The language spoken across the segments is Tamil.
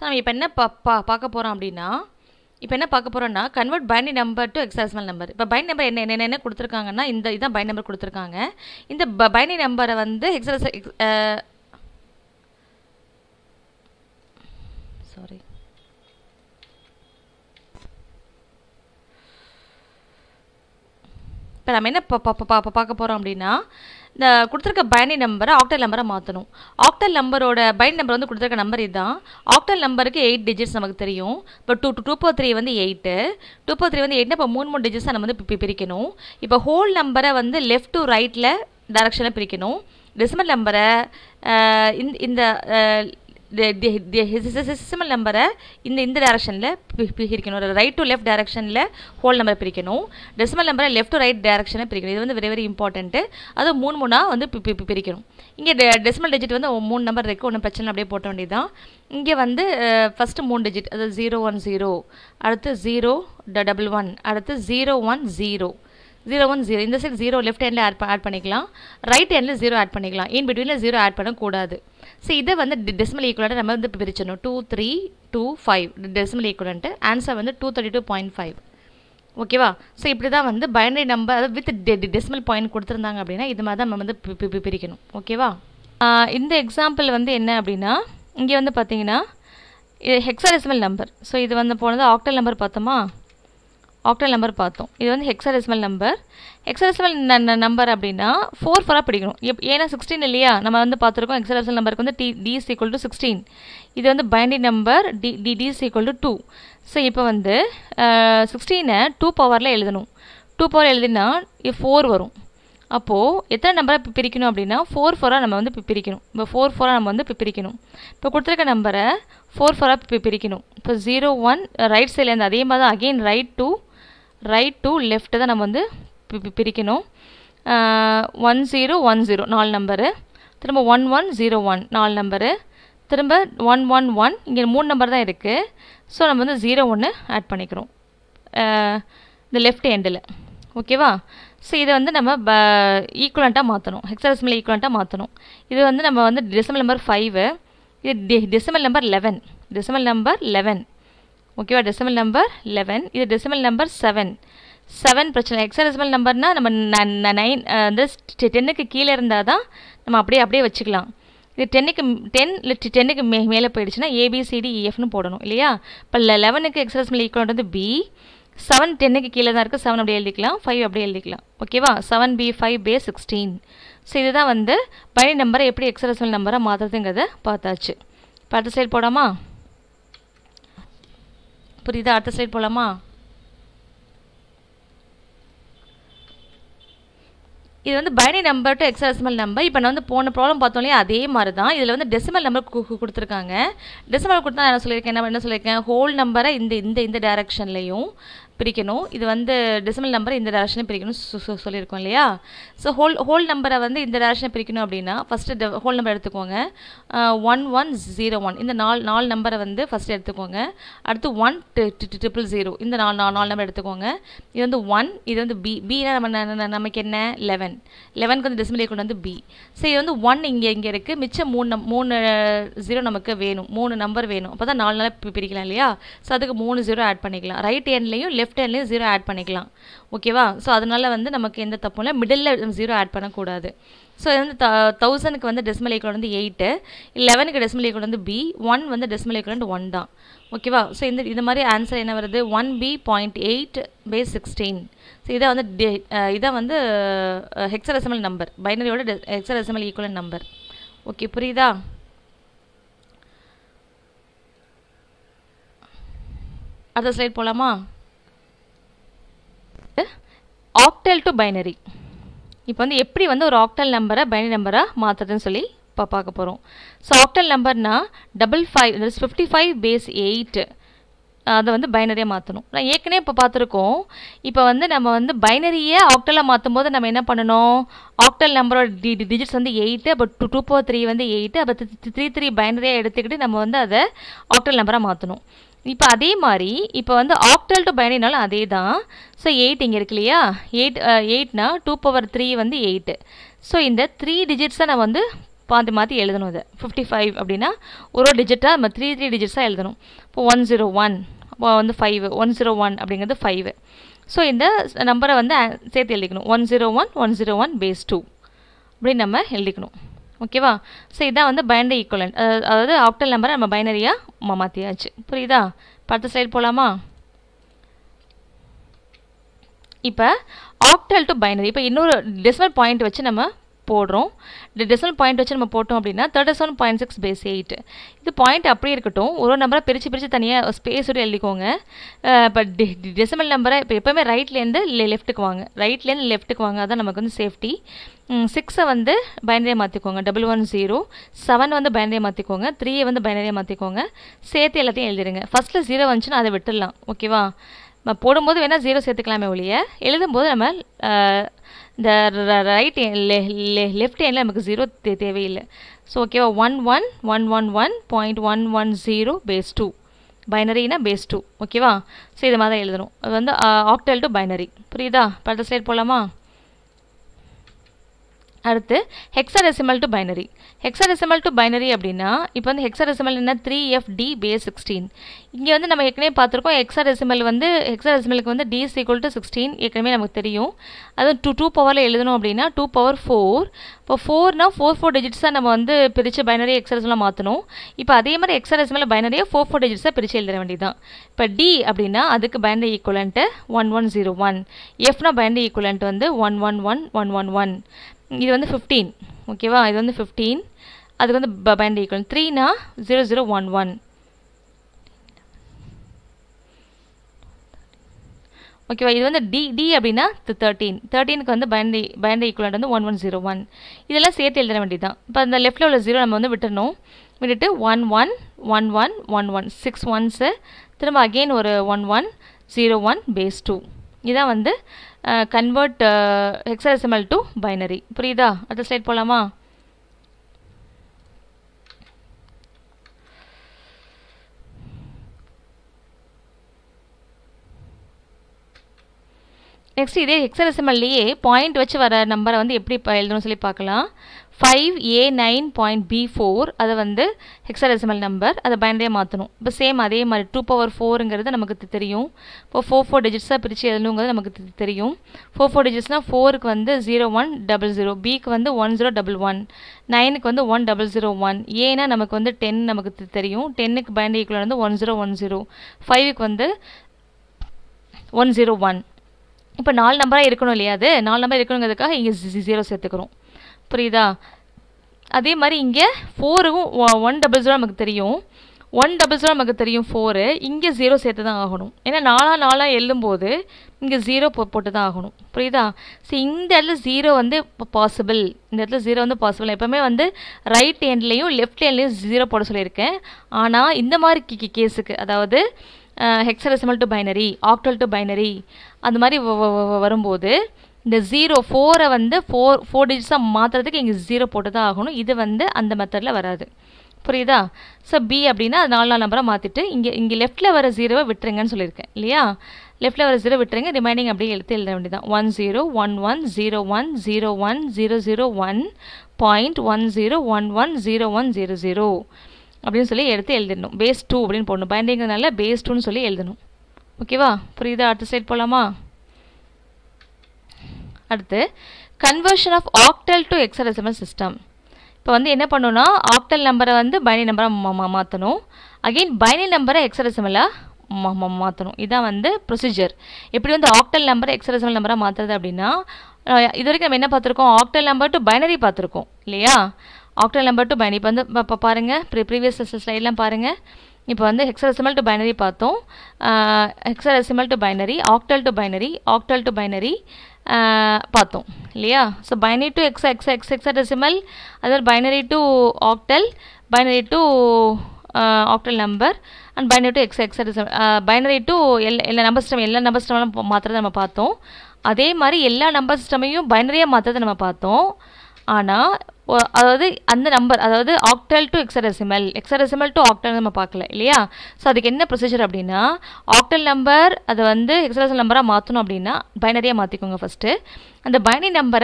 நம்ம இப்போ என்ன பா பா பார்க்க போகிறோம் அப்படின்னா இப்போ என்ன பார்க்க போகிறோம்னா convert binary number to hexadecimal number இப்போ பைனரி நம்பர் என்ன என்ன என்ன கொடுத்துருக்காங்கன்னா இந்த இதான் பைனரி நம்பர் கொடுத்துருக்காங்க இந்த பைனரி நம்பரை வந்து எக்ஸாஸ் சாரி இப்போ நம்ம என்ன பார்க்க போகிறோம் அப்படின்னா இந்த கொடுத்துருக்க பைனரி நம்பரை ஆக்டல் நம்பரை மாற்றணும் ஆக்டல் நம்பரோட பைனரி நம்பர் வந்து கொடுத்துருக்க நம்பர் இதுதான் ஆக்டல் நம்பருக்கு எயிட் டிஜிட்ஸ் நமக்கு தெரியும் இப்போ டூ டூ போ த்ரீ வந்து எயிட்டு டூ போ த்ரீ வந்து எயிட்னா இப்போ மூணு மூணு டிஜிட்ஸ் நம்ம வந்து பிரிக்கணும் இப்போ ஹோல் நம்பரை வந்து லெஃப்ட் டு ரைட்டில் டைரக்ஷனில் பிரிக்கணும் டெசிமல் நம்பரை இந்த சிசிமல் நம்பரை இந்த இந்த டேரக்ஷனில் பிரிக்கணும் ரைட் டு லெஃப்ட் டேரக்ஷனில் ஹோல் நம்பரை பிரிக்கணும் டெசிமல் நம்பரை லெஃப்ட் டு ரைட் டேரக்ஷனில் பிரிக்கணும் இது வந்து வெரி வெரி இம்பார்ட்டன்ட்டு அது மூணு மூணாக வந்து பிரிக்கணும் இங்கே டெசிமல் டிஜிட் வந்து மூணு நம்பர் இருக்குது ஒன்றும் பிரச்சனை அப்படியே போட்ட வேண்டியதுதான் இங்கே வந்து ஃபஸ்ட்டு மூணு டிஜிட் அதாவது ஜீரோ ஒன் ஜீரோ அடுத்து ஜீரோ டபுள் ஒன் அடுத்து zero one zero zero one zero இந்த சைடு ஜீரோ லெஃப்ட் ஹேண்டில் ஆட் ஆட் பண்ணிக்கலாம் ரைட் ஹேண்டில் ஜீரோ ஆட் பண்ணிக்கலாம் இன் பிட்வீனில் ஜீரோ ஆட் பண்ணக்கூடாது ஸோ இதை வந்து டெசிமல் ஈக்குவலண்ட்டு நம்ம வந்து பிரிச்சிடணும் two three two five decimal equivalent answer வந்து two thirty two point five ஓகேவா ஸோ இப்படி தான் வந்து பைனரி நம்பர் அதாவது வித் டெசிமல் பாயிண்ட் கொடுத்துருந்தாங்க அப்படின்னா இது மாதிரி தான் நம்ம வந்து பிரிக்கணும் ஓகேவா இந்த எக்ஸாம்பிள் வந்து என்ன அப்படின்னா இங்கே வந்து பார்த்தீங்கன்னா இது ஹெக்ஸாடெசிமல் நம்பர் ஸோ இது வந்து போனது ஆக்டல் நம்பர் பார்த்தோமா ஆக்டல் நம்பர் பார்த்தோம் இது வந்து ஹெக்ஸாடெசிமல் நம்பர் ஹெக்ஸாடெசிமல் நம்பர் அப்படின்னா ஃபோர் ஃபோராக பிடிக்கணும் எப் ஏன்னா சிக்ஸ்டீன் இல்லையா நம்ம வந்து பார்த்துருக்கோம் ஹெக்ஸாடெசிமல் நம்பருக்கு வந்து D D is equal to sixteen இது வந்து binary number D D D is equal to two so இப்போ வந்து சிக்ஸ்டீனை டூ பவரில் எழுதணும் டூ பவர் எழுதினா ஃபோர் வரும் அப்போது எத்தனை நம்பரை இப்போ பிரிக்கணும் அப்படின்னா ஃபோர் ஃபோராக நம்ம வந்து இப்போ பிரிக்கணும் இப்போ ஃபோர் ஃபோராக நம்ம வந்து இப்போ பிரிக்கணும் இப்போ கொடுத்துருக்க நம்பரை ஃபோர் ஃபோராக இப்போ பிரிக்கணும் இப்போ ஜீரோ ஒன் ரைட் சைட்லேருந்து அதே மாதிரி தான் again right to right to left தான் நம்ம வந்து பிரிக்கணும் ஒன் ஜீரோ ஒன் ஜீரோ நாலு நம்பரு திரும்ப ஒன் ஒன் ஜீரோ ஒன் நாலு நம்பரு திரும்ப ஒன் ஒன் ஒன் இங்கே மூணு நம்பர் தான் இருக்குது ஸோ நம்ம வந்து ஜீரோ ஒன்று ஆட் பண்ணிக்கிறோம் இந்த லெஃப்ட் எண்டில் ஓகேவா ஸோ இதை வந்து நம்ம ப ஈக்குவலண்ட்டாக மாற்றணும் ஹெக்ஸாடெசிமல் ஈக்குவலண்ட்டாக மாற்றணும் இது வந்து நம்ம வந்து டெசிமல் நம்பர் ஃபைவு இது டெ decimal number eleven decimal number eleven ஓகேவா டெசிமல் நம்பர் லெவன் இது டெசிமல் நம்பர் செவன் செவன் பிரச்சனை ஹெக்ஸாடெசிமல் நம்பர்னால் நம்ம நைன் வந்து டென்னுக்கு கீழே இருந்தால் தான் நம்ம அப்படியே அப்படியே வச்சுக்கலாம் இது டென்னுக்கு டென் இல்லை டென்னுக்கு மே மேலே போயிடுச்சுன்னா ஏபிசிடி இஎஃப்னு போடணும் இல்லையா இப்போ லெவனுக்கு எக்ஸாடெசிமல் ஈக்குவல் வந்து பி செவன் டென்னுக்கு கீழே தான் இருக்குது செவன் அப்படியே எழுதிக்கலாம் ஃபைவ் அப்படியே எழுதிக்கலாம் ஓகேவா seven B five base sixteen so இதுதான் வந்து பைனரி நம்பரை எப்படி எக்ஸாடெசிமல் நம்பரை மாற்றுறதுங்கிறத பார்த்தாச்சு இப்போ அடுத்த சைடு போடாமா புரியுதா அடுத்த ஸ்லைட் போகலாமா இது வந்து binary number to hexadecimal number இப்போ நான் வந்து போன ப்ராப்ளம் பார்த்தோம் இல்லையா அதே மாதிரி தான் இதில் வந்து டெசிமல் நம்பர் கொடுத்துருக்காங்க டெசிமல் கொடுத்தா நான் என்ன சொல்லியிருக்கேன் என்ன என்ன சொல்லியிருக்கேன் ஹோல் நம்பரை இந்த இந்த இந்த டேரக்ஷன்லையும் பிரிக்கணும் இது வந்து டெசிமல் நம்பரை இந்த டேரக்ஷனில் பிரிக்கணும் சொல்லியிருக்கோம் இல்லையா ஸோ ஹோல் ஹோல் நம்பரை வந்து இந்த டேரக்ஷனில் பிரிக்கணும் அப்படின்னா ஃபஸ்ட்டு ஹோல் நம்பர் எடுத்துக்கோங்க ஒன் ஒன் ஜீரோ ஒன் இந்த நாலு நாலு நம்பரை வந்து ஃபஸ்ட்டு எடுத்துக்கோங்க அடுத்து ஒன் ட்ரிபிள் ஜீரோ இந்த நாலு நாலு நாலு நம்பர் எடுத்துக்கோங்க இது வந்து ஒன் இது வந்து பி பினா நம்ம நமக்கு என்ன லெவன் லெவனுக்கு வந்து டெசிமல் ஈக்குவல் வந்து பி ஸோ இது வந்து ஒன் இங்கே இங்கே இருக்குது மிச்சம் மூணு நம் மூணு ஜீரோ நமக்கு வேணும் மூணு நம்பர் வேணும் அப்போ தான் நாலு நாளாக பிரிக்கலாம் இல்லையா ஸோ அதுக்கு மூணு ஜீரோ ஆட் பண்ணிக்கலாம் ரைட் ஹேண்ட்லேயும் லெஃப்ட் ஹேண்ட்லேயும் ஜீரோ ஆட் பண்ணிக்கலாம் ஓகேவா ஸோ அதனால வந்து நமக்கு எந்த தப்பும் இல்லை மிடில் ஜீரோ ஆட் பண்ணக்கூடாது ஸோ இது வந்து தௌசண்ட்க்கு வந்து டெசிமல் ஈக்குவல் வந்து எயிட்டு லெவனுக்கு டெசிமல் ஈக்குவல் வந்து பி ஒன் வந்து டெசிமல் ஈக்குவல் வந்து ஒன் தான் ஓகேவா ஸோ இந்த இந்த மாதிரி ஆன்சர் என்ன வருது one B point eight base sixteen so இதை வந்து இதை வந்து ஹெக்ஸடெசிமல் நம்பர் பைனரியோட ஹெக்ஸடெசிமல் ஈக்குவல் நம்பர் ஓகே புரியுதா அடுத்த ஸ்லைட் போகலாமா ஆக்டல் டு பைனரி இப்போ வந்து எப்படி வந்து ஒரு ஆக்டல் நம்பரை பைனரி நம்பராக மாற்றுறதுன்னு சொல்லி இப்போ பார்க்க போகிறோம் ஸோ ஆக்டல் நம்பர்னா double five fifty five base eight அதை வந்து பைனரியாக மாற்றணும் நான் ஏற்கனவே இப்போ பார்த்துருக்கோம் இப்போ வந்து நம்ம வந்து பைனரியை ஆக்டலாக மாற்றும் போது நம்ம என்ன பண்ணணும் ஆக்டல் நம்பரோட டி டிஜிட்ஸ் வந்து எயிட்டு அப்போ டூ டூ ஃபோர் த்ரீ வந்து எயிட்டு அப்போ த்ரீ த்ரீ பைனரியாக எடுத்துக்கிட்டு நம்ம வந்து அதை ஆக்டல் நம்பராக மாற்றணும் இப்போ அதே மாதிரி இப்போ வந்து ஆக்டல் டு பைனரினாலும் அதே தான் ஸோ எயிட் இங்கே இருக்கு இல்லையா எயிட் எயிட்னா டூ பவர் த்ரீ வந்து எயிட்டு ஸோ இந்த த்ரீ டிஜிட்ஸை நான் வந்து மாற்றி மாற்றி எழுதணும் அதை ஃபிஃப்டி ஃபைவ் அப்படின்னா ஒரு ஒரு டிஜிட்டாக நம்ம த்ரீ த்ரீ டிஜிட்ஸாக எழுதணும் இப்போ ஒன் ஜீரோ ஒன் வந்து ஃபைவ் ஒன் ஜீரோ ஒன் அப்படிங்கிறது ஃபைவ் ஸோ இந்த நம்பரை வந்து சேர்த்து எழுதிக்கணும் one zero one one zero one base two அப்படின்னு நம்ம எழுதிக்கணும் ஓகேவா ஸோ இதான் வந்து பைனரி ஈக்குவலண்ட் அதாவது ஆக்டல் நம்பரை நம்ம பைனரியாக மாற்றியாச்சு புரியுதா பத்து ஸ்லைட் போகலாமா இப்போ ஆக்டல் டு பைனரி இப்போ இன்னொரு டெசிமல் பாயிண்ட் வச்சு நம்ம போடுறோம் இந்த டெசிமல் பாயிண்ட் வச்சு நம்ம போட்டோம் அப்படின்னா thirty seven point six base eight இது பாயிண்ட் அப்படியே இருக்கட்டும் ஒரு ஒரு நம்பரை பிரித்து பிரித்து தனியாக ஸ்பேஸ் விட்டு எழுதிக்கோங்க இப்போ டெசிமல் நம்பரை இப்போ எப்போவுமே ரைட்லேருந்து லெஃப்ட்டுக்கு வாங்க ரைட்லேருந்து லெஃப்ட்டுக்கு வாங்க அதான் நமக்கு வந்து சேஃப்டி சிக்ஸை வந்து பைனரியாக மாற்றிக்கோங்க டபுள் ஒன் ஜீரோ செவன் வந்து பைனரியாக மாற்றிக்கோங்க த்ரீயை வந்து பைனரியாக மாற்றிக்கோங்க சேர்த்து எல்லாத்தையும் எழுதிடுங்க ஃபஸ்ட்டில் ஜீரோ வந்துச்சுன்னா அதை விட்டுடலாம் ஓகேவா நம்ம போடும்போது வேணால் ஜீரோ சேர்த்துக்கலாமே ஒழிய எழுதும்போது நம்ம இந்த ரைட் லெஃப்ட் ஹேண்டில் நமக்கு ஜீரோ தே தேவையில்லை ஸோ ஓகேவா one one one one one point one one zero base two பைனரினா பேஸ் டூ ஓகேவா ஸோ இது மாதிரி தான் எழுதணும் அது வந்து ஆக்டல் டு பைனரி புரியுதா பஅடுத்த ஸ்லைட் போகலாமா அடுத்து hexadecimal to binary hexadecimal to binary அப்படின்னா இப்போ வந்து ஹெக்ஸாடெசிமல் என்ன three F D base sixteen இங்கே வந்து நம்ம ஏற்கனவே பார்த்துருக்கோம் ஹெக்ஸாடெசிமல் வந்து ஹெக்ஸாடெசிமலுக்கு வந்து D is equal to sixteen ஏற்கனவே நமக்கு தெரியும் அது டூ டூ பவரில் எழுதணும் அப்படின்னா டூ பவர் ஃபோர் இப்போ ஃபோர்னா ஃபோர் ஃபோர் டிஜிட்ஸாக நம்ம வந்து பிரித்து பைனரி ஹெக்ஸாடெசிமலாக மாற்றணும் இப்போ அதே மாதிரி ஹெக்ஸாடெசிமல் பைனரியை ஃபோர் ஃபோர் டிஜிட்ஸாக பிரித்து எழுத வேண்டியதான் இப்போ டி அப்படின்னா அதுக்கு binary equivalent one one zero one எஃப்னா பைனரி ஈக்குவலண்ட் வந்து one one one one one one இது வந்து ஃபிஃப்டீன் ஓகேவா இது வந்து ஃபிஃப்டீன் அதுக்கு வந்து பைனரி ஈக்குவல் த்ரீனா ஜீரோ ஜீரோ ஒன் ஒன் ஓகேவா இது வந்து டி டி அப்படின்னா தேர்ட்டீன் தேர்ட்டீனுக்கு வந்து பைனரி பைனரி ஈக்குவலண்ட் வந்து ஒன் ஒன் ஜீரோ ஒன் இதெல்லாம் சேர்த்து எழுத வேண்டியதான் இப்போ அந்த லெஃப்ட்டில் உள்ள ஜீரோ நம்ம வந்து விட்டுறணும் விட்டுட்டு one one one one one one six ones திரும்ப அகெயின் ஒரு one one zero one base two இதான் வந்து கன்வெர்ட் ஹெக்ஸாடெசிமல் டு பைனரி புரியுதா அடுத்த ஸ்லைட் போகலாமா நெக்ஸ்ட் இதே ஹெக்ஸாடெசிமல்லையே பாயிண்ட் வச்சு வர நம்பரை வந்து எப்படி எழுதணும்னு சொல்லி பார்க்கலாம் five A nine point B four அதை வந்து ஹெக்ஸாடெசிமல் நம்பர் அதை பைனரியாக மாற்றணும் இப்போ சேம் அதே மாதிரி டூ பவர் ஃபோருங்கிறது நமக்கு தெரியும் இப்போ ஃபோர் ஃபோர் டிஜிட்ஸாக பிரித்து எழுதணுங்கிறது நமக்கு தெரியும் ஃபோர் ஃபோர் டிஜிட்ஸ்னால் ஃபோருக்கு வந்து ஜீரோ ஒன் டபுள் ஜீரோ பிக்கு வந்து ஒன் ஜீரோ டபுள் ஒன் நைனுக்கு வந்து ஒன் டபுள் ஜீரோ ஒன் ஏன்னா நமக்கு வந்து டென் நமக்கு தெரியும் டென்னுக்கு பைனரி ஈக்குவல் வந்து ஒன் ஜீரோ ஒன் ஜீரோ ஃபைவுக்கு வந்து ஒன் ஜீரோ ஒன் இப்போ நாலு நம்பராக இருக்கணும் இல்லையா அது நாலு நம்பர் இருக்கணுங்கிறதுக்காக இங்கே ஜீரோ சேர்த்துக்கிறோம் புரியுதா அதே மாதிரி இங்கே ஃபோரும் ஒன் டபுள் ஜீரோ நமக்கு தெரியும் ஒன் டபுள் ஜீரோ நமக்கு தெரியும் ஃபோரு இங்கே ஜீரோ சேர்த்து தான் ஆகணும் ஏன்னா நாலாக நாலாக எழுதும்போது இங்கே ஜீரோ போ போட்டு தான் ஆகணும் புரியுதா ஸோ இந்த இடத்துல ஜீரோ வந்து பாசிபிள் இந்த இடத்துல ஜீரோ வந்து பாசிபிள் எப்போவுமே வந்து ரைட் ஹேண்ட்லேயும் லெஃப்ட் ஹேண்ட்லேயும் ஜீரோ போட சொல்லியிருக்கேன் ஆனால் இந்த மாதிரி கேஸுக்கு அதாவது hexadecimal to binary octal to binary அந்த மாதிரி வரும்போது இந்த ஜீரோ ஃபோரை வந்து ஃபோர் ஃபோர் டிஜிட்ஸாக மாற்றுறதுக்கு இங்கே ஜீரோ போட்டு தான் ஆகணும் இது வந்து அந்த மெத்தடில் வராது புரியுதா ஸோ பி அப்படின்னா அது நாலு நாலு நம்பராக மாற்றிட்டு இங்கே இங்கே லெஃப்ட்டில் வர ஜீரோவை விட்டுருங்கன்னு சொல்லியிருக்கேன் இல்லையா லெஃப்ட்டில் வர ஜீரோ விட்டுருங்க ரிமைனிங் அப்படியே எழுத்து எழுத வேண்டியதான் one zero one one zero one zero one zero zero one point one zero one one zero one zero zero அப்படின்னு சொல்லி எடுத்து எழுதிடணும் பேஸ் டூ அப்படின்னு போடணும் பைண்டிங்கிறதுனால பேஸ் டூன்னு சொல்லி எழுதணும் ஓகேவா புரியுதா அடுத்த சைட் போகலாமா அடுத்து conversion of octal to hexadecimal system இப்போ வந்து என்ன பண்ணணும்னா ஆக்டல் நம்பரை வந்து பைனரி நம்பராக மாற்றணும் அகெயின் பைனரி நம்பரை எக்ஸடெசிமலாக மாற்றணும் இதான் வந்து ப்ரொசீஜர் எப்படி வந்து ஆக்டல் நம்பரை எக்ஸடெசிமல் நம்பராக மாற்றுறது அப்படின்னா இது வரைக்கும் நம்ம என்ன பார்த்துருக்கோம் ஆக்டல் நம்பர் டு பைனரி பார்த்துருக்கோம் இல்லையா ஆக்டல் நம்பர் டு பைனரி இப்போ வந்து இப்போ பாருங்கள் ப்ரீ ப்ரீவியஸ் ஸ்லைட்லாம் பாருங்கள் இப்போ வந்து ஹெக்ஸடெசிமல் டு பைனரி பார்த்தோம் hexadecimal to binary octal to binary octal to binary பார்த்தோம் இல்லையா so binary to hex hex hex hexadecimal அதாவது binary to octal binary to octal number and binary to hex hexadecimal binary to எல்லா எல்லா நம்பர் சிஸ்டம் எல்லா நம்பர் சிஸ்டமெல்லாம் மாற்றுறதை நம்ம பார்த்தோம் அதே மாதிரி எல்லா நம்பர் சிஸ்டமையும் பைனரியாக மாற்றுறதை நம்ம பார்த்தோம் ஆனால் அதாவது அந்த நம்பர் அதாவது octal to hexadecimal hexadecimal to octal நம்ம பார்க்கல இல்லையா ஸோ அதுக்கு என்ன ப்ரொசீஜர் அப்படின்னா ஆக்டல் நம்பர் அதை வந்து எக்ஸடெசிமல் நம்பராக மாற்றணும் அப்படின்னா பைனரியாக மாற்றிக்கோங்க ஃபஸ்ட்டு அந்த பைனரி நம்பரை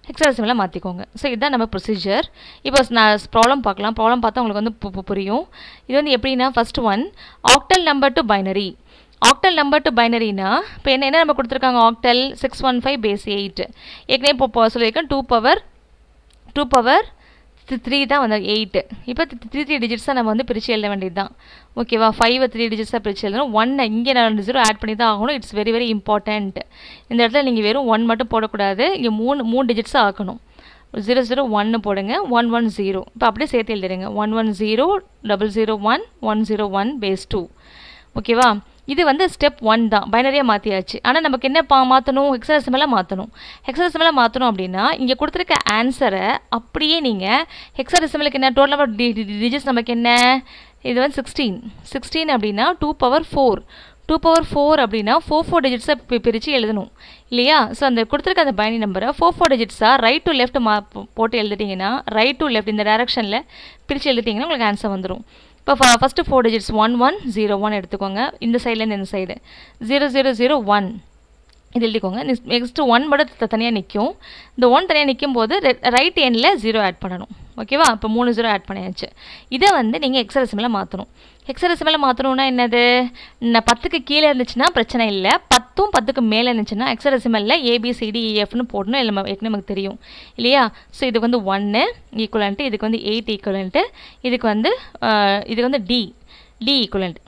ஹெக்ஸாடெசிமலாக மாற்றிக்கோங்க ஸோ இதுதான் நம்ம ப்ரொசீஜர் இப்போ நான் ப்ராப்ளம் பார்க்கலாம் ப்ராப்ளம் பார்த்தா உங்களுக்கு வந்து பு- பு- புரியும் இது வந்து எப்படின்னா first one octal number to binary octal number to பைனரினா இப்போ என்ன என்ன நம்ம கொடுத்துருக்காங்க octal six one five base eight ஏற்கனவே இப்போ சொல்லியிருக்கேன் two power two power three தான் வந்து எயிட்டு இப்போ த்ரீ த்ரீ டிஜிட்ஸாக நம்ம வந்து பிரித்து எழுத வேண்டியது தான் ஓகேவா ஃபைவ் த்ரீ டிஜிட்ஸாக பிரித்து எழுதணும் ஒன் இங்கே நான் ரெண்டு ஜீரோ ஆட் பண்ணி தான் ஆகணும் இட்ஸ் வெரி வெரி இம்பார்ட்டண்ட் இந்த இடத்துல நீங்கள் வெறும் ஒன் மட்டும் போடக்கூடாது இங்கே மூணு மூணு டிஜிட்ஸாக ஆக்கணும் ஜீரோ ஜீரோ ஒன்னு போடுங்க ஒன் ஒன் ஜீரோ இப்போ அப்படியே சேர்த்து எழுதிடுங்க one one zero double zero one one zero one base two ஓகேவா இது வந்து ஸ்டெப் ஒன் தான் பைனரியாக மாற்றியாச்சு ஆனால் நமக்கு என்ன பா மாற்றணும் ஹெக்ஸாடெசிமலாக மாற்றணும் ஹெக்ஸாடெசிமலாக மாற்றணும் அப்படின்னா இங்கே கொடுத்துருக்க ஆன்சரை அப்படியே நீங்கள் ஹெக்ஸாடெசிமலுக்கு என்ன டோட்டல் நம்பர் டி டிஜிட்ஸ் நமக்கு என்ன இது வந்து சிக்ஸ்டீன் சிக்ஸ்டீன் அப்படின்னா two power four two power four அப்படின்னா ஃபோர் ஃபோர் டிஜிட்ஸை பிரித்து எழுதணும் இல்லையா ஸோ அந்த கொடுத்துருக்க அந்த பைனரி நம்பரை ஃபோர் ஃபோர் டிஜிட்ஸாக ரைட் டு லெஃப்ட் மா போ- போட்டு எழுதிட்டிங்கன்னா ரைட் டு லெஃப்ட் இந்த டேரக்ஷனில் பிரித்து எழுதிட்டிங்கன்னா உங்களுக்கு ஆன்சர் வந்துடும் இப்போ first four digits one one zero one எடுத்துக்கோங்க இந்த சைட்லேருந்து இந்த side zero zero zero one இது எழுதிக்கோங்க நெக்ஸ்ட்டு ஒன் மட்டும் தனியாக நிற்கும் இந்த ஒன் தனியாக நிற்கும் போது ரைட் எண்டில் ஜீரோ ஆட் பண்ணணும் ஓகேவா இப்போ மூணு ஜீரோ ஆட் பண்ணியாச்சு இதை வந்து நீங்கள் எக்ஸரசிமில் மாற்றணும் எக்ஸரசிமில் மாற்றணும்னா என்னது ந- பத்துக்கு கீழே இருந்துச்சுன்னா பிரச்சனை இல்லை பத்தும் பத்துக்கு மேலே இருந்துச்சுன்னா எக்ஸரசிமலில் ஏபிசிடிஇஎஃப்னு போடணும் இல்லை நம்ம ஏற்கனவே நமக்கு தெரியும் இல்லையா ஸோ இதுக்கு வந்து ஒன்று ஈக்குவலன்ட்டு இதுக்கு வந்து எயிட் ஈக்குவலன்ட்டு இதுக்கு வந்து ஆஹ், இதுக்கு வந்து டி டி ஈக்குவலண்ட்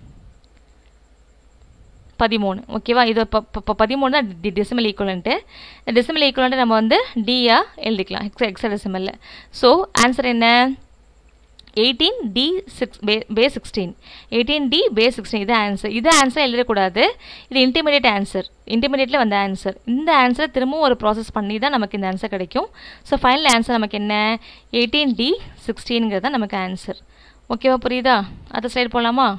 பதிமூணு ஓகேவா இது இப்போ இப்போ பதிமூணு தான் டி டெசிமல் ஈக்குவலண்ட்டு இந்த டெசிமல் ஈக்குவலண்ட்டு நம்ம வந்து டியா எழுதிக்கலாம் எக்ஸ் எக்ஸா டெசிமலில் ஸோ ஆன்சர் என்ன eighteen D six base base sixteen eighteen D base sixteen இது ஆன்சர் இது ஆன்சர் எழுதக்கூடாது இது இன்டிமீடியட் ஆன்சர் இன்டிமீடியட்டில் வந்த ஆன்சர் இந்த ஆன்சரை திரும்பவும் ஒரு ப்ராசஸ் பண்ணி தான் நமக்கு இந்த ஆன்சர் கிடைக்கும் ஸோ ஃபைனல் ஆன்சர் நமக்கு என்ன எயிட்டீன் டி சிக்ஸ்டீனுங்கிறது தான் நமக்கு ஆன்சர் ஓகேவா புரியுதா அடுத்த சைடு போகலாமா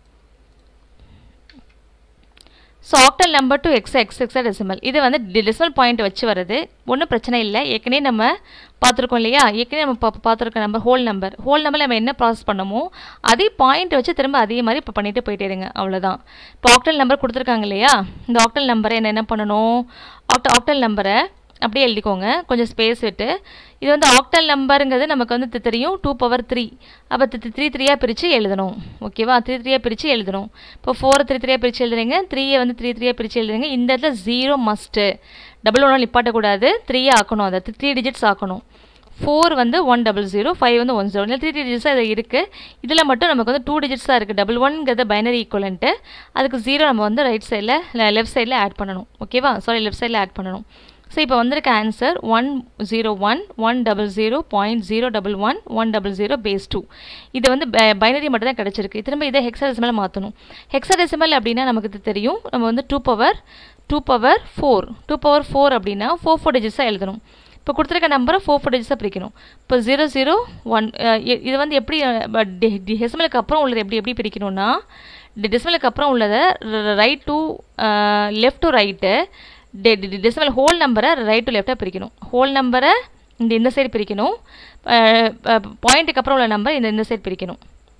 so octal number to hex hex hexadecimal இது வந்து டெசிமல் பாயிண்ட் வச்சு வருது ஒன்றும் பிரச்சனை இல்லை ஏற்கனவே நம்ம பார்த்துருக்கோம் இல்லையா ஏற்கனவே நம்ம பா பார்த்துருக்க நம்பர் ஹோல் நம்பர் ஹோல் நம்பரில் நம்ம என்ன ப்ராசஸ் பண்ணமோ அதே பாயிண்ட் வச்சு திரும்ப அதே மாதிரி இப்போ பண்ணிட்டு போயிட்டே இருங்க அவ்வளோதான் இப்போ ஆக்டல் நம்பர் கொடுத்துருக்காங்க இல்லையா இந்த ஆக்டல் நம்பரை என்ன என்ன பண்ணணும் ஆக்ட ஆக்டல் நம்பரை அப்படியே எழுதிக்கோங்க கொஞ்சம் ஸ்பேஸ் விட்டு இது வந்து ஆக்டல் நம்பருங்கிறது நமக்கு வந்து தெ- தெரியும் டூ பவர் த்ரீ அப்போ த்ரீ த்ரீயாக பிரித்து எழுதணும் ஓகேவா த்ரீ த்ரீயாக பிரித்து எழுதணும் இப்போ ஃபோரை த்ரீ த்ரீயாக பிரித்து எழுதுறீங்க த்ரீயை வந்து த்ரீ த்ரீயாக பிரித்து எழுதுறீங்க இந்த இடத்துல ஜீரோ மஸ்ட்டு டபுள் ஒன்றும் நிப்பாட்டக்கூடாது த்ரீயே ஆக்கணும் அதை த்ரீ டிஜிட்ஸ் ஆக்கணும் ஃபோர் வந்து ஒன் டபுள் ஜீரோ ஃபைவ் வந்து ஒன் ஜீரோ த்ரீ த்ரீ டிஜிட்ஸாக இது இருக்குது இதில் மட்டும் நமக்கு வந்து டூ டிஜிட்ஸ் தான் இருக்குது டபுள் ஒன்ங்கிறது பைனரி ஈக்குவலன்ட்டு அதுக்கு ஜீரோ நம்ம வந்து ரைட் சைடில் லெஃப்ட் சைடில் ஆட் பண்ணணும் ஓகேவா சாரி லெஃப்ட் சைடில் ஆட் பண்ணணும் ஸோ இப்போ வந்திருக்க answer one zero one one double zero point zero double one one double zero base two இது வந்து பைனரி மட்டும் தான் கிடச்சிருக்கு திரும்ப இதை ஹெக்ஸாடெசிமல் மாற்றணும் ஹெக்ஸாடெசிமல் அப்படின்னா நமக்கு இது தெரியும் நம்ம வந்து two power two power four two power four அப்படின்னா ஃபோர் ஃபோர் டிஜிட்ஸாக எழுதணும் இப்போ கொடுத்துருக்க நம்பரை ஃபோர் ஃபோர் டிஜிட்ஸாக பிரிக்கணும் இப்போ ஜீரோ ஜீரோ ஒன் இது வந்து எப்படி டெசிமலுக்கு அப்புறம் உள்ளது எப்படி எப்படி பிரிக்கணும்னா டெசிமலுக்கு அப்புறம் உள்ளதை right to left to right decimal whole நம்பரை ரைட் டு லெஃப்டாக பிரிக்கணும் ஹோல் நம்பரை இந்த இந்த சைடு பிரிக்கணும் பாயிண்ட்டுக்கு அப்புறம் உள்ள நம்பர் இந்த இந்த சைடு பிரிக்கணும்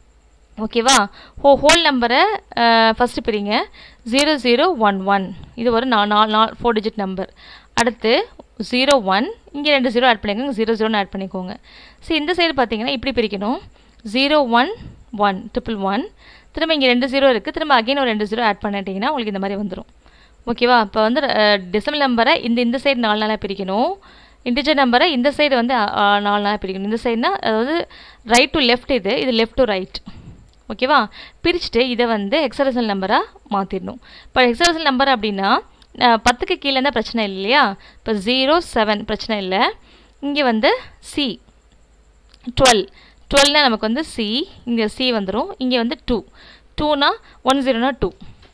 ஓகேவா ஹோ ஹோல் நம்பரை ஃபஸ்ட்டு பிரிங்க ஜீரோ ஜீரோ ஒன் ஒன் இது ஒரு நா நாலு நாலு ஃபோர் டிஜிட் நம்பர் அடுத்து ஜீரோ ஒன் இங்கே ரெண்டு ஜீரோ ஆட் பண்ணிக்கோங்க ஜீரோ ஜீரோன்னு ஆட் பண்ணிக்கோங்க சரி இந்த சைடு பார்த்தீங்கன்னா இப்படி பிரிக்கணும் zero one one triple one திரும்ப இங்கே ரெண்டு ஜீரோ இருக்குது திரும்ப அகைன் ஒரு ரெண்டு ஜீரோ ஆட் பண்ணிட்டீங்கன்னா உங்களுக்கு இந்த மாதிரி வந்துடும் ஓகேவா இப்போ வந்து டெசிமல் நம்பரை இந்த இந்த சைடு நாலு நாளாக பிரிக்கணும் இன்டிஜர் நம்பரை இந்த சைடு வந்து அ, அ, நாலு நாளாக பிரிக்கணும் இந்த சைடுனா அதாவது ரைட் டு லெஃப்ட் இது இது லெஃப்ட் டு ரைட் ஓகேவா பிரிச்சுட்டு இதை வந்து ஹெக்ஸரசல் நம்பராக மாற்றிடணும் இப்போ ஹெக்ஸரசல் நம்பர் அப்படின்னா அஹ், பத்துக்கு கீழே இருந்தால் பிரச்சனை இல்லை இல்லையா இப்போ ஜீரோ செவன் பிரச்சனை இல்லை இங்கே வந்து சி டுவெல் டுவெல்னா நமக்கு வந்து சி இங்கே சி வந்துடும் இங்கே வந்து டூ டூனா ஒன் ஜீரோனா two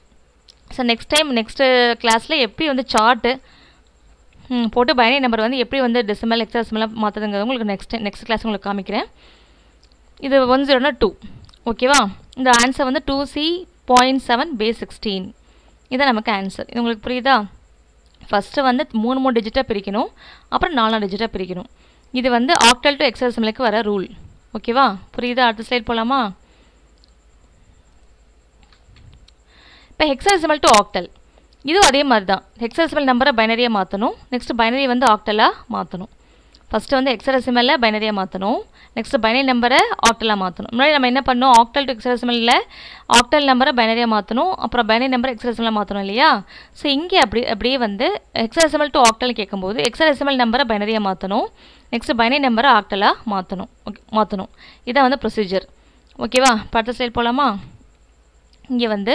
so next time next கிளாஸில் எப்படி வந்து சார்ட்டு போட்டு பைனரி நம்பர் வந்து எப்படி வந்து டெசிமல் எக்ஸாசிமலாக மாற்றுதுங்கிறது உங்களுக்கு நெக்ஸ்ட் நெக்ஸ்ட் கிளாஸ் உங்களுக்கு காமிக்கிறேன் இது ஒன் ஜீரோனா டூ ஓகேவா இந்த ஆன்சர் வந்து two C point seven base sixteen இதான் நமக்கு ஆன்சர் இது உங்களுக்கு புரியுதா ஃபஸ்ட்டு வந்து மூணு மூணு டிஜிட்டாக பிரிக்கணும் அப்புறம் நாலாம் டிஜிட்டாக பிரிக்கணும் இது வந்து ஆக்டல் டு எக்ஸாசிமலுக்கு வர ரூல் ஓகேவா புரியுதா அடுத்த ஸ்லைட் போகலாமா இப்போ ஹெக்ஸாசிமல் டு ஆக்டல் இதுவும் அதே மாதிரி தான் ஹெக்ஸாடெசிமல் நம்பரை பைனரியாக மாற்றணும் நெக்ஸ்ட் பைனரி வந்து ஆக்டலாக மாற்றணும் ஃபஸ்ட்டு வந்து ஹெக்ஸாடெசிமலில் பைனரியாக மாற்றணும் நெக்ஸ்ட் பைனரி நம்பரை ஆக்டலாக மாற்றணும் முன்னாடி நம்ம என்ன பண்ணோம் ஆக்டல் டு ஹெக்ஸாடெசிமலில் ஆக்டல் நம்பரை பைனரியாக மாற்றணும் அப்புறம் பைனரி நம்பரை ஹெக்ஸாடெசிமலாக மாற்றணும் இல்லையா ஸோ இங்கே அப்படி அப்படியே வந்து ஹெக்ஸாடெசிமல் டு ஆக்டல் கேட்கும்போது ஹெக்ஸாடெசிமல் நம்பரை பைனரியாக மாற்றணும் நெக்ஸ்ட் பைனரி நம்பரை ஆக்டலாக மாற்றணும் ஓகே மாற்றணும் இதான் வந்து ப்ரொசீஜர் ஓகேவா படுத்த ஸ்லைட் போகலாமா இங்கே வந்து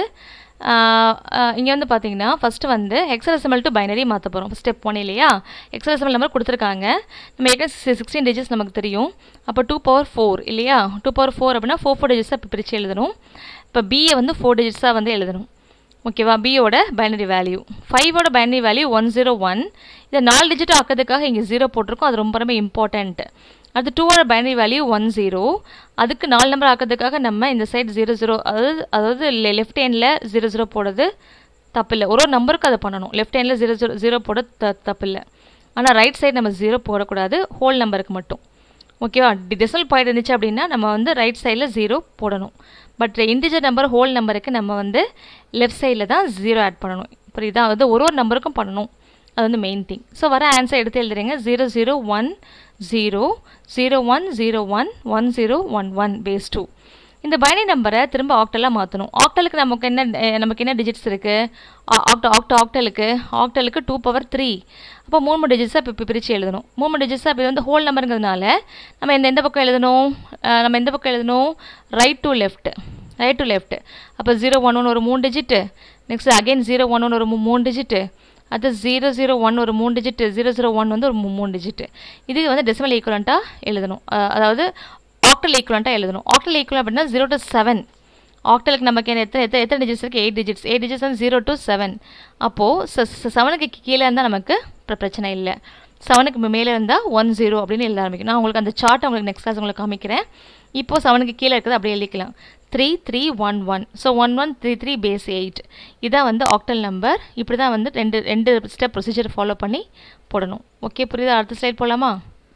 இங்கே வந்து பார்த்தீங்கன்னா ஃபஸ்ட்டு வந்து ஹெக்ஸரசிமல் டு பைனரி மாற்ற போகிறோம் ஸ்டெப் ஒன் இல்லையா ஹெக்ஸரசிமல் நம்பர் கொடுத்துருக்காங்க நம்ம ஏற்கனவே சிக்ஸ்டீன் டிஜிட்ஸ் நமக்கு தெரியும் அப்போ டூ பவர் ஃபோர் இல்லையா டூ பவர் ஃபோர் அப்படின்னா ஃபோர் ஃபோர் டிஜிட்ஸாக இப்போ பிரித்து எழுதணும் இப்போ பிஏ வந்து ஃபோர் டிஜிட்ஸாக வந்து எழுதணும் ஓகேவா பியோட பைனரி வேல்யூ ஃபைவோட binary value one zero one இதை நாலு டிஜிட் ஆக்கிறதுக்காக இங்கே ஜீரோ போட்டிருக்கோம் அது ரொம்ப ரொம்ப இம்பார்ட்டண்ட் அது டூவோட பைனரி வேல்யூ ஒன் ஜீரோ அதுக்கு நாலு நம்பர் ஆக்கிறதுக்காக நம்ம இந்த சைடு ஜீரோ ஜீரோ அதாவது அதாவது லெஃப்ட் ஹேண்டில் ஜீரோ ஜீரோ போடுறது தப்பில்லை ஒரு ஒரு நம்பருக்கு அதை பண்ணணும் லெஃப்ட் ஹேண்டில் ஜீரோ ஜீரோ ஜீரோ போட த தப்பில்லை ஆனால் ரைட் சைடு நம்ம ஜீரோ போடக்கூடாது ஹோல் நம்பருக்கு மட்டும் ஓகேவா டெசிமல் பாயிண்ட் இருந்துச்சு அப்படின்னா நம்ம வந்து ரைட் சைடில் ஜீரோ போடணும் பட் இன்டிஜர் நம்பர் ஹோல் நம்பருக்கு நம்ம வந்து லெஃப்ட் சைடில் தான் ஜீரோ ஆட் பண்ணணும் புரியுதா அது ஒரு ஒரு நம்பருக்கும் பண்ணணும் அது வந்து மெயின் திங் ஸோ வர ஆன்சர் எடுத்து எழுதுறீங்க zero zero one zero zero one zero one one zero one one base two இந்த பைனரி நம்பரை திரும்ப ஆக்டலாக மாற்றணும் ஆக்டலுக்கு நமக்கு என்ன நமக்கு என்ன டிஜிட்ஸ் இருக்குது ஆக்ட ஆக்ட ஆக்டலுக்கு ஆக்டலுக்கு டூ பவர் த்ரீ அப்போ மூணு மூணு டிஜிட்ஸாக இப்போ பிரித்து எழுதணும் மூணு மூணு டிஜிட்ஸாக இப்போ வந்து ஹோல் நம்பருங்கிறதுனால நம்ம இந்த எந்த பக்கம் எழுதணும் நம்ம எந்த பக்கம் எழுதணும் right to left right to left அப்போ ஜீரோ ஒன் ஒன் ஒரு மூணு digit next again zero one one ஒரு மூணு டிஜிட்டு அது ஜீரோ ஜீரோ ஒன் ஒரு மூணு டிஜிட்டு ஜீரோ ஜீரோ ஒன் வந்து ஒரு மூணு டிஜிட்டு இதுக்கு வந்து டெசிமல் ஈக்குவலண்ட்டாக எழுதணும் அதாவது ஆக்டல் ஈக்குவலண்ட்டாக எழுதணும் ஆக்டல் ஈக்குவல் அப்படின்னா ஜீரோ டு செவன் ஆக்டலுக்கு நமக்கு என்ன எத்தனை எத்தனை எத்தனை டிஜிட்ஸ் இருக்குது எயிட் டிஜிட்ஸ் எயிட் டிஜிட்ஸ் வந்து ஜீரோ டு செவன் அப்போது செவனுக்கு கீழே இருந்தால் நமக்கு பிரச்சனை இல்லை செவனுக்கு மேலே இருந்தால் ஒன் ஜீரோ அப்படின்னு எழுத ஆரம்பிக்கும் நான் உங்களுக்கு அந்த சார்ட் உங்களுக்கு நெக்ஸ்ட் கிளாஸ் உங்களுக்கு காமிக்கிறேன் இப்போது செவனுக்கு கீழே இருக்கிறது அப்படியே எழுதிக்கலாம் three three one one so one one three three base eight இதான் வந்து ஆக்டல் நம்பர் இப்படி தான் வந்து ரெண்டு ரெண்டு ஸ்டெப் ப்ரொசீஜர் ஃபாலோ பண்ணி போடணும் ஓகே புரியுதா அடுத்த ஸ்லைட் போகலாமா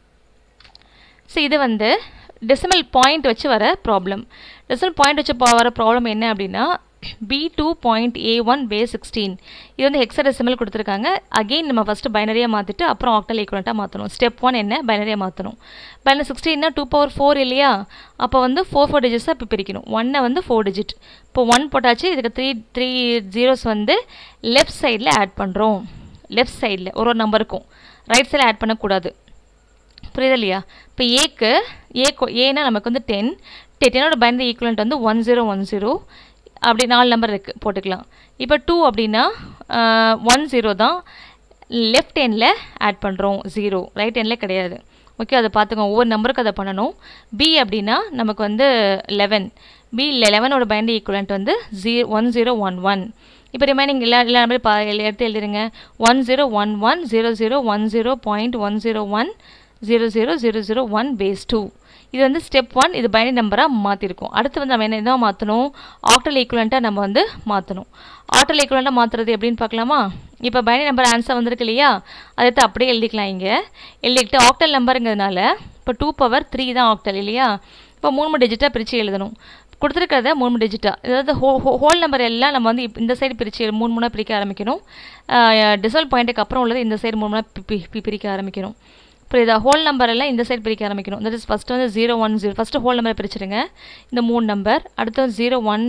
ஸோ இது வந்து டெசிமல் பாயிண்ட் வச்சு வர ப்ராப்ளம் டெசிமல் பாயிண்ட் வச்சு வர ப்ராப்ளம் என்ன அப்படின்னா B two point A one base sixteen இது வந்து ஹெக்ஸடெசிமல் கொடுத்துருக்காங்க அகெயின் நம்ம ஃபஸ்ட்டு பைனரியாக மாற்றிட்டு அப்புறம் ஆக்டல் ஈக்குவலண்ட்டாக மாற்றணும் ஸ்டெப் ஒன் என்ன பைனரியாக மாற்றணும் பைனரி சிக்ஸ்டீன்னா டூ பவர் ஃபோர் இல்லையா அப்போ வந்து ஃபோர் ஃபோர் டிஜிட்ஸாக இப்போ பிரிக்கணும் ஒன்னை வந்து ஃபோர் டிஜிட் இப்போ ஒன் போட்டாச்சு இதுக்கு த்ரீ த்ரீ ஜீரோஸ் வந்து லெஃப்ட் சைடில் ஆட் பண்ணுறோம் லெஃப்ட் சைடில் ஒரு ஒரு நம்பருக்கும் ரைட் சைடில் ஆட் பண்ணக்கூடாது புரியுது இல்லையா இப்போ ஏக்கு ஏ ஏனா நமக்கு வந்து டென் டென்னோட பைனரி ஈக்குவலண்ட் வந்து ஒன் ஜீரோ ஒன் ஜீரோ அப்படி நாலு நம்பர் இருக்குது போட்டுக்கலாம் இப்போ டூ அப்படின்னா ஒன் ஜீரோ தான் லெஃப்ட் ஹேண்டில் ஆட் பண்ணுறோம் ஜீரோ ரைட் ஹேண்டில் கிடையாது ஓகே அதை பார்த்துக்கோங்க ஒவ்வொரு நம்பருக்கு அதை பண்ணணும் பி அப்படின்னா நமக்கு வந்து லெவன் பி லெவனோட பைனரி ஈக்குவலண்ட் வந்து ஜீ ஒன் ஜீரோ ஒன் ஒன் இப்போ ரிமைனிங் எல்லா எல்லா நம்பரும் பா எடுத்து எழுதுருங்க one zero one one zero zero one zero point one zero one zero zero zero zero one base two இது வந்து ஸ்டெப் ஒன் இது பைனரி நம்பராக மாற்றிருக்கோம் அடுத்து வந்து நம்ம என்ன என்ன மாற்றணும் ஆக்டல் ஈக்குவலண்ட்டாக நம்ம வந்து மாற்றணும் ஆக்டல் ஈக்குவலண்ட்டாக மாற்றுறது எப்படின்னு பார்க்கலாமா இப்போ பைனரி நம்பர் ஆன்சர் வந்திருக்கு இல்லையா அதை அப்படியே எழுதிக்கலாம் இங்கே எழுதிக்கிட்டு ஆக்டல் நம்பருங்கிறதுனால இப்போ டூ பவர் த்ரீ தான் ஆக்டல் இல்லையா இப்போ மூணு மூணு டிஜிட்டாக பிரித்து எழுதணும் கொடுத்துருக்கிறத மூணு மூணு டிஜிட்டாக அதாவது ஹோ ஹோல் நம்பர் எல்லாம் நம்ம வந்து இந்த சைடு பிரித்து மூணு மூணாக பிரிக்க ஆரம்பிக்கணும் டிசல் பாயிண்ட்டுக்கு அப்புறம் உள்ளது இந்த சைடு மூணு மூணாக பிரிக்க ஆரம்பிக்கணும் புரியுதா ஹோல் நம்பர் எல்லாம் இந்த சைடு பிரிக்க ஆரம்பிக்கணும் தட் இஸ் ஃபஸ்ட்டு வந்து zero one zero first whole நம்பரை பிரிச்சுருங்க இந்த மூணு நம்பர் அடுத்து வந்து ஜீரோ ஒன்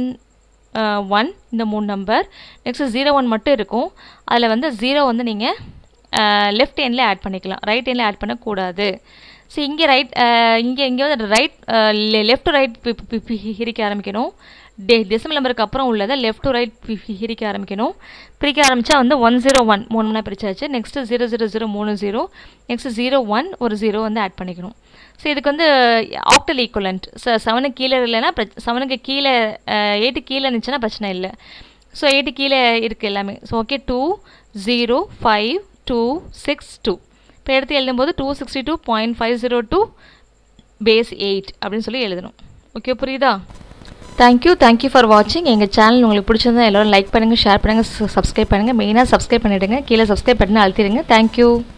ஒன் இந்த மூணு நம்பர் நெக்ஸ்ட்டு ஜீரோ ஒன் மட்டும் இருக்கும் அதில் வந்து ஜீரோ வந்து நீங்கள் லெஃப்ட் ஹேண்டில் ஆட் பண்ணிக்கலாம் ரைட் ஹேண்டில் ஆட் பண்ணக்கூடாது ஸோ இங்கே ரைட் இங்கே இங்கே வந்து ரைட் லெஃப்ட் டு ரைட் பிரிக்க ஆரம்பிக்கணும் டெ டெசிமல் நம்பருக்கு அப்புறம் உள்ளதை லெஃப்ட் டு ரைட் பிரிக்க ஆரம்பிக்கணும் பிரிக்க ஆரம்பித்தா வந்து ஒன் ஜீரோ ஒன் மூணு மூணாக பிரிச்சாச்சு நெக்ஸ்ட்டு ஜீரோ ஜீரோ ஜீரோ மூணு ஜீரோ நெக்ஸ்ட்டு ஜீரோ ஒன் ஒரு ஜீரோ வந்து ஆட் பண்ணிக்கணும் ஸோ இதுக்கு வந்து ஆக்டல் ஈக்குவலண்ட் ஸோ செவனுக்கு கீழே இல்லைன்னா செவனுக்கு கீழே எயிட்டு கீழே இருந்துச்சுன்னா பிரச்சனை இல்லை ஸோ எயிட்டு கீழே இருக்குது எல்லாமே so okay two zero five two six two இப்போ எடுத்து எழுதும்போது two sixty two point five zero two base eight அப்படின்னு சொல்லி எழுதணும் ஓகே புரியுதா தேங்க்யூ தேங்க்யூ ஃபார் வாட்சிங் எங்கள் சேனல் உங்களுக்கு பிடிச்சிருந்தா எல்லோரும் லைக் பண்ணுங்கள் ஷேர் பண்ணுங்கள் சப்ஸ்கிரைப் பண்ணுங்கள் மெயினாக சப்ஸ்கிரைப் பண்ணிவிடுங்க கீழே சப்ஸ்கிரைப் பண்ணி அழுத்திடுங்க தேங்க்யூ